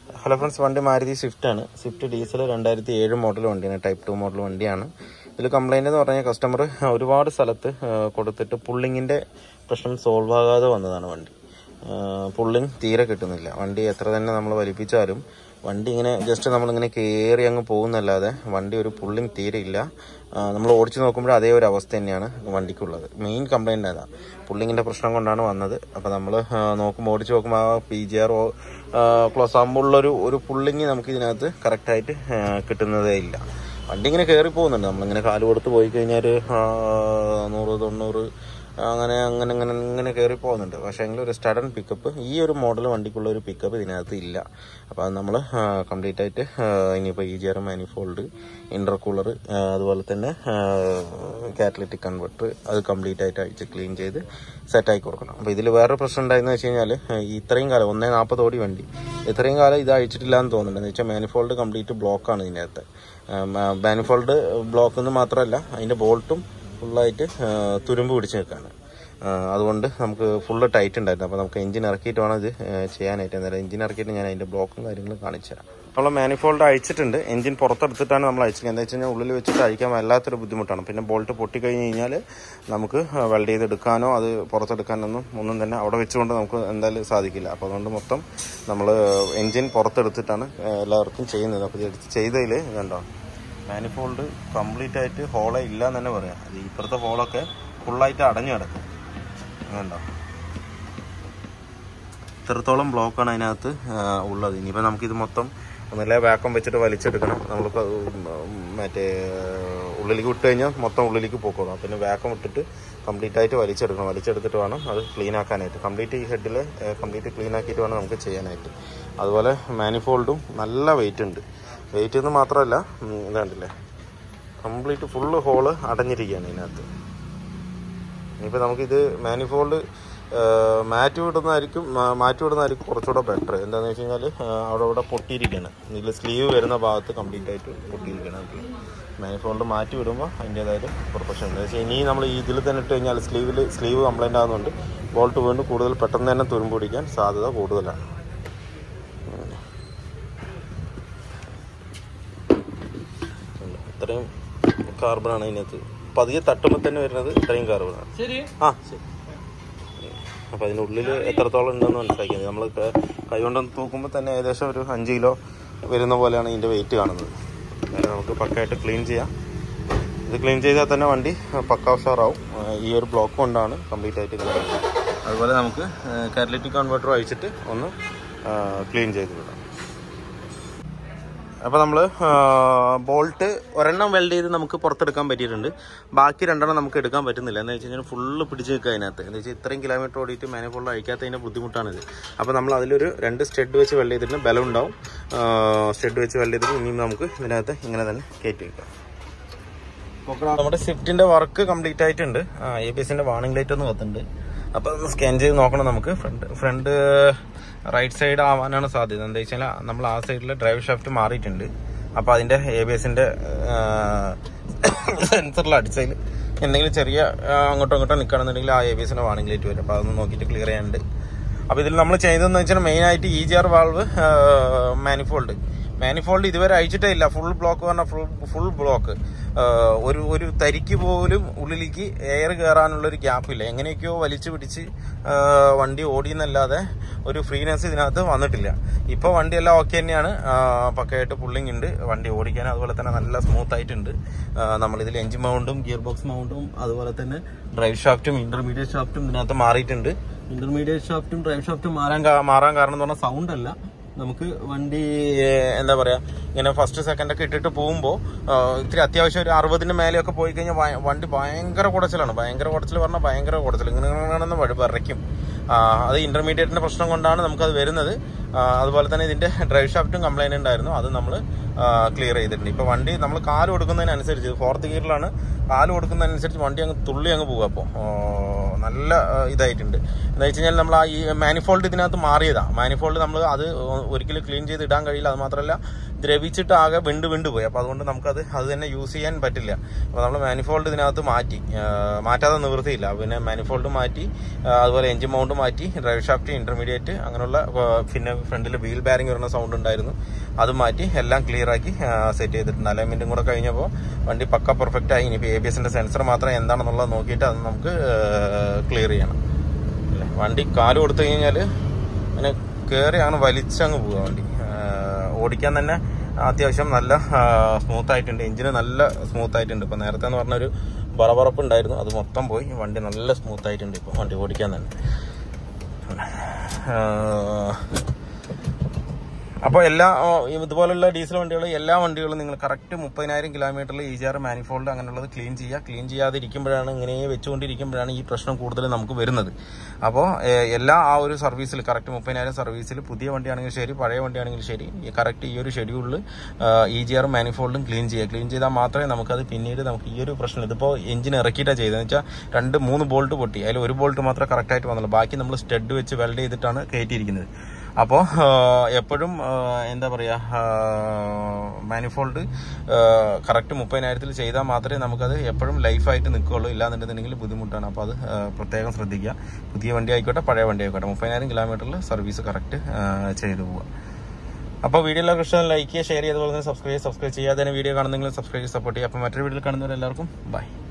Hello friends വണ്ടി Maruti Swift ആണ് Swift diesel രണ്ടായിരത്തി ഏഴ് മോഡൽ വണ്ടിയാണ് ടൈപ്പ് ടു മോഡൽ വണ്ടിയാണ് ഇതിൽ കംപ്ലൈന്റ് എന്ന് പറഞ്ഞാൽ കസ്റ്റമർ ഒരുപാട് സ്ഥലത്ത് ആ, കൊടുത്തിട്ട് പുള്ളിങ്ങിന്റെ പ്രശ്നം സോൾവ് ആകാതെ വന്നതാണ് വണ്ടി പുള്ളിങ് തീരെ കിട്ടുന്നില്ല വണ്ടി എത്ര തന്നെ നമ്മൾ വലിപ്പിച്ചാലും വണ്ടി ഇങ്ങനെ ജസ്റ്റ് നമ്മളിങ്ങനെ കയറി അങ്ങ് പോകുന്നല്ലാതെ വണ്ടി ഒരു പുള്ളിങ് തീരെ ഇല്ല നമ്മൾ ഓടിച്ചു നോക്കുമ്പോൾ അതേ ഒരു അവസ്ഥ തന്നെയാണ് വണ്ടിക്കുള്ളത് മെയിൻ കംപ്ലൈൻറ്റ് അതാ പുള്ളിങ്ങിൻ്റെ പ്രശ്നം കൊണ്ടാണ് വന്നത് അപ്പോൾ നമ്മൾ നോക്കുമ്പോൾ ഓടിച്ച് നോക്കുമ്പോൾ ആ പി ജി ആർ ക്ലോസ് ആകുമ്പോഴുള്ളൊരു ഒരു പുള്ളിങ് നമുക്ക് ഇതിനകത്ത് കറക്റ്റായിട്ട് കിട്ടുന്നതേ ഇല്ല വണ്ടി ഇങ്ങനെ കയറി പോകുന്നുണ്ട് നമ്മളിങ്ങനെ കാല് കൊടുത്ത് പോയി കഴിഞ്ഞാൽ നൂറ് തൊണ്ണൂറ് അങ്ങനെ അങ്ങനെ അങ്ങനെ ഇങ്ങനെ കയറി പോകുന്നുണ്ട് പക്ഷേ എങ്കിലും ഒരു സ്റ്റഡൻ പിക്കപ്പ് ഈ ഒരു മോഡൽ വണ്ടിക്കുള്ള ഒരു പിക്കപ്പ് ഇതിനകത്ത് ഇല്ല അപ്പോൾ അത് നമ്മൾ കംപ്ലീറ്റ് ആയിട്ട് ഇനിയിപ്പോൾ ഈ ജി ആർ മാനിഫോൾഡ് ഇൻ്റർകൂളർ അതുപോലെ തന്നെ കാറ്റലിറ്റിക് കൺവെർട്ടർ അത് കംപ്ലീറ്റ് ആയിട്ട് അഴിച്ച് ക്ലീൻ ചെയ്ത് സെറ്റാക്കി കൊടുക്കണം അപ്പോൾ ഇതിൽ വേറെ പ്രശ്നം ഉണ്ടായെന്ന് വെച്ച് കഴിഞ്ഞാൽ ഇത്രയും കാലം ഒന്നേ നാൽപ്പത് ഓടി വണ്ടി ഇത്രയും കാലം ഇത് അഴിച്ചിട്ടില്ല എന്ന് തോന്നുന്നുണ്ട് എന്ന് വെച്ചാൽ മാനിഫോൾഡ് കംപ്ലീറ്റ് ബ്ലോക്കാണ് ഇതിനകത്ത് മാനിഫോൾഡ് ബ്ലോക്ക് എന്ന് മാത്രമല്ല അതിൻ്റെ ബോൾട്ടും ഫുള്ളായിട്ട് തുരുമ്പ് പിടിച്ച് നിൽക്കുകയാണ് അതുകൊണ്ട് നമുക്ക് ഫുള്ള് ടൈറ്റ് ഉണ്ടായിരുന്നു അപ്പോൾ നമുക്ക് എഞ്ചിൻ ഇറക്കിയിട്ട് വേണം ഇത് ആ, ചെയ്യാനായിട്ട് എന്തായാലും എഞ്ചിൻ ഇറക്കിയിട്ട് ഞാൻ അതിൻ്റെ ബ്ലോക്കും കാര്യങ്ങളും കാണിച്ചു തരാം നമ്മൾ മാനിഫോൾഡ് അഴിച്ചിട്ടുണ്ട് എഞ്ചിൻ പുറത്തെടുത്തിട്ടാണ് നമ്മൾ അഴിച്ചത് എന്താ വെച്ച് കഴിഞ്ഞാൽ ഉള്ളിൽ വെച്ചിട്ട് അഴിക്കാൻ വല്ലാത്തൊരു ബുദ്ധിമുട്ടാണ് പിന്നെ ബോൾട്ട് പൊട്ടിക്കഴിഞ്ഞ് കഴിഞ്ഞാൽ നമുക്ക് വെൽഡ് ചെയ്തെടുക്കാനോ അത് പുറത്തെടുക്കാനൊന്നും ഒന്നും തന്നെ അവിടെ വെച്ചുകൊണ്ട് നമുക്ക് എന്തായാലും സാധിക്കില്ല അപ്പോൾ അതുകൊണ്ട് മൊത്തം നമ്മൾ എഞ്ചിൻ പുറത്തെടുത്തിട്ടാണ് ആ, എല്ലാവർക്കും ചെയ്യുന്നത് അപ്പോൾ ഇത് എടുത്ത് ചെയ്തതിൽ കണ്ടോ മാനിഫോൾഡ് കംപ്ലീറ്റ് ആയിട്ട് ഹോളേ ഇല്ല എന്ന് തന്നെ പറയാം അത് ഇപ്പുറത്തെ ഹോളൊക്കെ ഫുള്ളായിട്ട് അടഞ്ഞു കിടക്കും കണ്ടോ ഇത്രത്തോളം ബ്ലോക്കാണ് അതിനകത്ത് ആ, ഉള്ളത് ഇനിയിപ്പോൾ നമുക്കിത് മൊത്തം ഒന്നല്ലേ വാക്കം വെച്ചിട്ട് വലിച്ചെടുക്കണം നമ്മളിപ്പോൾ മറ്റേ ഉള്ളിലേക്ക് വിട്ട് കഴിഞ്ഞാൽ മൊത്തം ഉള്ളിലേക്ക് പോക്കോളാം പിന്നെ വാക്കം ഇട്ടിട്ട് കംപ്ലീറ്റ് ആയിട്ട് വലിച്ചെടുക്കണം വലിച്ചെടുത്തിട്ട് വേണം അത് ക്ലീൻ ആക്കാനായിട്ട് കംപ്ലീറ്റ് ഈ ഹെഡിൽ കംപ്ലീറ്റ് ക്ലീൻ ആക്കിയിട്ട് വേണം നമുക്ക് ചെയ്യാനായിട്ട് അതുപോലെ മാനിഫോൾഡും നല്ല വെയിറ്റ് ഉണ്ട് വെയിറ്റ് എന്ന് മാത്രമല്ല ഉം, ഇത് കണ്ടില്ലേ കംപ്ലീറ്റ് ഫുള്ള് ഹോള് അടഞ്ഞിരിക്കുകയാണ് ഇതിനകത്ത് ഇനിയിപ്പോൾ നമുക്കിത് മാനിഫോൾഡ് മാറ്റി വിടുന്നതായിരിക്കും മാ- മാറ്റി വിടുന്നതായിരിക്കും കുറച്ചുകൂടെ ബെറ്റർ എന്താണെന്ന് വെച്ച് കഴിഞ്ഞാൽ അവിടെ ഇവിടെ പൊട്ടിയിരിക്കുകയാണ് ഇതിൽ സ്ലീവ് വരുന്ന ഭാഗത്ത് കംപ്ലീറ്റ് ആയിട്ട് പൊട്ടിയിരിക്കുകയാണ് മാനിഫോൾഡ് മാറ്റി വിടുമ്പോൾ അതിൻ്റേതായ പ്രൊഫഷൻ ഉണ്ട് പക്ഷേ ഇനി നമ്മൾ ഈ ഇതിൽ തന്നെ ഇട്ട് കഴിഞ്ഞാൽ സ്ലീവിൽ സ്ലീവ് കംപ്ലൈൻ്റ് ആകുന്നുണ്ട് ബോൾട്ട് വീണ്ടും കൂടുതൽ പെട്ടെന്ന് തന്നെ തുരുമ്പ് പിടിക്കാൻ സാധ്യത കൂടുതലാണ് ഉണ്ട്. ഇത്രയും കാർബണാണ് അതിനകത്ത് പതിയെ തട്ടുമ്പോൾ തന്നെ വരുന്നത് ഇത്രയും കാർബണാണ് ശരി ആ ശരി അപ്പോൾ അതിനുള്ളിൽ എത്രത്തോളം ഉണ്ടെന്ന് മനസ്സിലാക്കിയത് നമ്മൾ കൈ കൊണ്ടൊന്ന് തൂക്കുമ്പോൾ തന്നെ ഏകദേശം ഒരു അഞ്ച് കിലോ വരുന്ന പോലെയാണ് ഇതിൻ്റെ വെയിറ്റ് കാണുന്നത് അതായത് നമുക്ക് പക്കായിട്ട് ക്ലീൻ ചെയ്യാം ഇത് ക്ലീൻ ചെയ്താൽ തന്നെ വണ്ടി പക്ക ഉഷാറാവും ആ, ഈ ഒരു ബ്ലോക്ക് കൊണ്ടാണ് കംപ്ലീറ്റ് ആയിട്ട് ഇങ്ങനെ വരുന്നത്. അതുപോലെ നമുക്ക് കാറ്റലിറ്റിക് കൺവേർട്ടർ അയച്ചിട്ട് ഒന്ന് ക്ലീൻ ചെയ്ത് വിടാം അപ്പോൾ നമ്മൾ ബോൾട്ട് ഒരെണ്ണം വെൽഡ് ചെയ്ത് നമുക്ക് പുറത്തെടുക്കാൻ പറ്റിയിട്ടുണ്ട് ബാക്കി രണ്ടെണ്ണം നമുക്ക് എടുക്കാൻ പറ്റുന്നില്ല എന്ന് വെച്ച് കഴിഞ്ഞാൽ ഫുള്ള് പിടിച്ച് നിൽക്കുക അതിനകത്ത് എന്ന് വെച്ചാൽ ഇത്രയും കിലോമീറ്റർ ഓടിയിട്ട് മാനിഫോൾഡ് അഴിക്കാത്തതിൻ്റെ ബുദ്ധിമുട്ടാണിത് അപ്പോൾ നമ്മൾ അതിലൊരു രണ്ട് സ്റ്റെഡ് വെച്ച് വെൽഡ് ചെയ്തിട്ട് ബലം ഉണ്ടാവും സ്റ്റെഡ് വെച്ച് വെൽഡ് ചെയ്തിട്ട് ഇനിയും നമുക്ക് ഇതിനകത്ത് ഇങ്ങനെ തന്നെ കയറ്റി വെക്കാം നമ്മുടെ സ്വിഫ്റ്റിന്റെ വർക്ക് കംപ്ലീറ്റ് ആയിട്ടുണ്ട് എ ബി എസിന്റെ വാണിംഗ് ലൈറ്റ് ഒന്ന് കത്തുണ്ട് അപ്പൊ ഒന്ന് സ്കാൻ ചെയ്ത് നോക്കണം നമുക്ക് ഫ്രണ്ട് ഫ്രണ്ട് റൈറ്റ് സൈഡ് ആവാനാണ് സാധ്യത എന്താ വെച്ചാൽ നമ്മൾ ആ സൈഡിൽ ഡ്രൈവ് ഷാഫ്റ്റ് മാറിയിട്ടുണ്ട് അപ്പൊ അതിന്റെ എ ബി എസിന്റെ സെൻസറിൽ അടിച്ചതിൽ എന്തെങ്കിലും ചെറിയ ആ, അങ്ങോട്ടോ ഇങ്ങോട്ടോ നിൽക്കുകയാണെന്നുണ്ടെങ്കിൽ ആ എ ബി എസിന്റെ വാണിംഗ് ലൈറ്റ് വരും അപ്പൊ അതൊന്ന് നോക്കിയിട്ട് ക്ലിയർ ചെയ്യാനുണ്ട് അപ്പൊ ഇതിൽ നമ്മൾ ചെയ്തതെന്ന് വെച്ചാൽ മെയിൻ ആയിട്ട് E G R valve manifold manifold ഇതുവരെ അയച്ചിട്ടേ ഇല്ല ഫുൾ ബ്ലോക്ക് പറഞ്ഞാൽ ഫുൾ ഫുൾ ബ്ലോക്ക് ഒരു ഒരു തരിക്ക് പോലും ഉള്ളിലേക്ക് എയർ കയറാനുള്ള ഒരു ഗ്യാപ്പില്ല എങ്ങനെയൊക്കെയോ വലിച്ചു പിടിച്ച് ആ, വണ്ടി ഓടിയെന്നല്ലാതെ ഒരു ഫ്രീനെസ് ഇതിനകത്ത് വന്നിട്ടില്ല ഇപ്പോൾ വണ്ടിയെല്ലാം ഓക്കെ തന്നെയാണ് ആ, പക്കയായിട്ട് പുള്ളിങ് ഉണ്ട് വണ്ടി ഓടിക്കാൻ അതുപോലെ തന്നെ നല്ല സ്മൂത്ത് ആയിട്ടുണ്ട് ആ, നമ്മളിതിൽ എഞ്ചിൻ മൗണ്ടും ഗിയർ ബോക്സ് മൗണ്ടും അതുപോലെ തന്നെ ഡ്രൈവ് ഷാഫ്റ്റും ഇന്റർമീഡിയറ്റ് ഷാഫ്റ്റും ഇതിനകത്ത് മാറിയിട്ടുണ്ട് ഇന്റർമീഡിയറ്റ് ഷാഫ്റ്റും ഡ്രൈവ് ഷാഫ്റ്റും മാറാൻ കാ- മാറാൻ കാരണം എന്ന് പറഞ്ഞാൽ സൗണ്ട് അല്ല നമുക്ക് വണ്ടി ഏഹ്, എന്താ പറയാ ഇങ്ങനെ ഫസ്റ്റ് സെക്കൻഡ് ഒക്കെ ഇട്ടിട്ട് പോകുമ്പോൾ ഇത്തിരി അത്യാവശ്യം ഒരു അറുപതിന് മേലെയൊക്കെ പോയി കഴിഞ്ഞാൽ ഭയ- വണ്ടി ഭയങ്കര കുടച്ചിലാണ് ഭയങ്കര കുടച്ചിൽ പറഞ്ഞാൽ ഭയങ്കര കുടച്ചിൽ ഇങ്ങനെ ഇങ്ങനെ വഴി വിറയ്ക്കും ആ, അത് ഇന്റർമീഡിയറ്റിന്റെ പ്രശ്നം കൊണ്ടാണ് നമുക്കത് വരുന്നത് ആ, അതുപോലെ തന്നെ ഇതിന്റെ ഡ്രൈവ് ഷാഫ്റ്റും കംപ്ലൈന്റ് ഉണ്ടായിരുന്നു അത് നമ്മൾ ക്ലിയർ ചെയ്തിട്ടുണ്ട് ഇപ്പൊ വണ്ടി നമ്മൾ കാല് കൊടുക്കുന്നതിനനുസരിച്ച് ഫോർത്ത് ഗിയറിലാണ് കാല് കൊടുക്കുന്നതിനനുസരിച്ച് വണ്ടി അങ്ങ് തുള്ളി അങ്ങ് പോകുക അപ്പോൾ നല്ല ആ, ഇതായിട്ടുണ്ട് എന്താ വെച്ച് കഴിഞ്ഞാൽ നമ്മൾ ആ ഈ മാനിഫോൾഡ് ഇതിനകത്ത് മാറിയതാ മാനിഫോൾഡ് നമ്മൾ അത് ഒരിക്കലും ക്ലീൻ ചെയ്ത് ഇടാൻ കഴിയില്ല അത് മാത്രമല്ല ദ്രവിച്ചിട്ട് ആകെ വിണ്ട് വിണ്ട് പോയി അപ്പോൾ അതുകൊണ്ട് നമുക്കത് അത് തന്നെ യൂസ് ചെയ്യാൻ പറ്റില്ല അപ്പോൾ നമ്മൾ മാനിഫോൾഡ് ഇതിനകത്ത് മാറ്റി ആ, മാറ്റാതെ നിവൃത്തിയില്ല പിന്നെ മാനിഫോൾഡ് മാറ്റി ആ, അതുപോലെ എഞ്ചിൻ മൗണ്ട് മാറ്റി ഡ്രൈവ് ഷാഫ്റ്റ് ഇന്റർമീഡിയറ്റ് അങ്ങനെയുള്ള ആ, പിന്നെ ഫ്രണ്ടിൽ വീൽ ബാരിങ് വരുന്ന സൗണ്ട് ഉണ്ടായിരുന്നു അത് മാറ്റി എല്ലാം ക്ലിയർ ആക്കി സെറ്റ് ചെയ്തിട്ടുണ്ട് അലൈൻമെന്റും കൂടെ കഴിഞ്ഞപ്പോൾ വണ്ടി പക്ക പെർഫെക്റ്റ് ആയി ഇനിയിപ്പോൾ എ ബി എസിന്റെ സെൻസർ മാത്രം എന്താണെന്നുള്ളത് നോക്കിയിട്ട് അത് നമുക്ക് ക്ലിയർ ചെയ്യണം അല്ലേ വണ്ടി കാല് കൊടുത്തു കഴിഞ്ഞാൽ അങ്ങനെ കയറി അങ്ങനെ വലിച്ചങ്ങ് പോവുക വണ്ടി ആ, ഓടിക്കാൻ തന്നെ അത്യാവശ്യം നല്ല സ്മൂത്ത് ആയിട്ടുണ്ട് എഞ്ചിന് നല്ല സ്മൂത്ത് ആയിട്ടുണ്ട് ഇപ്പൊ നേരത്തെ എന്ന് പറഞ്ഞ ഒരു ബറബറപ്പ് ഉണ്ടായിരുന്നു അത് മൊത്തം പോയി വണ്ടി നല്ല സ്മൂത്ത് ആയിട്ടുണ്ട് ഇപ്പൊ വണ്ടി ഓടിക്കാൻ തന്നെ അപ്പോൾ എല്ലാ ആ, ഇതുപോലുള്ള ഡീസൽ വണ്ടികൾ എല്ലാ വണ്ടികളും നിങ്ങൾ കറക്റ്റ് മുപ്പതിനായിരം കിലോമീറ്ററിൽ ഇ ജി ആർ മാനിഫോൾഡ് അങ്ങനെയുള്ളത് ക്ലീൻ ചെയ്യുക ക്ലീൻ ചെയ്യാതിരിക്കുമ്പോഴാണ് ഇങ്ങനെ വെച്ചുകൊണ്ടിരിക്കുമ്പോഴാണ് ഈ പ്രശ്നം കൂടുതൽ നമുക്ക് വരുന്നത് അപ്പോൾ എല്ലാ ആ ഒരു സർവീസിൽ കറക്റ്റ് മുപ്പതിനായിരം സർവീസിൽ പുതിയ വണ്ടിയാണെങ്കിലും ശരി പഴയ വണ്ടിയാണെങ്കിലും ശരി ഈ കറക്റ്റ് ഈ ഒരു ഷെഡ്യൂളിൽ ഇ ജി ആർ മാനിഫോൾഡും ക്ലീൻ ചെയ്യുക ക്ലീൻ ചെയ്താൽ മാത്രമേ നമുക്കത് പിന്നീട് നമുക്ക് ഈ ഒരു പ്രശ്നം ഇതിപ്പോൾ എഞ്ചിൻ ഇറക്കിയിട്ടാണ് ചെയ്തതെന്ന് വെച്ചാൽ രണ്ട് മൂന്ന് ബോൾട്ട് പൊട്ടി അതിൽ ഒരു ബോൾട്ട് മാത്രമേ കറക്റ്റായിട്ട് വന്നുള്ളൂ ബാക്കി നമ്മൾ സ്റ്റഡ് വെച്ച് വെൽഡ് ചെയ്തിട്ടാണ് കയറ്റിയിരിക്കുന്നത് അപ്പോൾ എപ്പോഴും എന്താ പറയുക മാനിഫോൾഡ് കറക്റ്റ് മുപ്പതിനായിരത്തിൽ ചെയ്താൽ മാത്രമേ നമുക്കത് എപ്പോഴും ലൈഫായിട്ട് നിൽക്കുകയുള്ളൂ ഇല്ലാന്നുണ്ടെന്നുണ്ടെങ്കിൽ ബുദ്ധിമുട്ടാണ് അപ്പോൾ അത് ആ, പ്രത്യേകം ശ്രദ്ധിക്കുക പുതിയ വണ്ടി ആയിക്കോട്ടെ പഴയ വണ്ടി ആയിക്കോട്ടെ മുപ്പതിനായിരം കിലോമീറ്ററിൽ സർവീസ് കറക്റ്റ് ചെയ്തു പോവുക അപ്പോൾ വീഡിയോ എല്ലാവർക്കും ഇഷ്ടം ലൈക്ക് ചെയ്യുക ഷെയർ ചെയ്യുക അതുപോലെ തന്നെ സബ്സ്ക്രൈബ് സബ്സ്ക്രൈബ് ചെയ്യാതെ തന്നെ വീഡിയോ കാണുന്നെങ്കിൽ സബ്സ്ക്രൈബ് സപ്പോർട്ട് ചെയ്യുക അപ്പോൾ മറ്റൊരു വീഡിയോയിൽ കാണുന്നവരെല്ലാവർക്കും ബൈ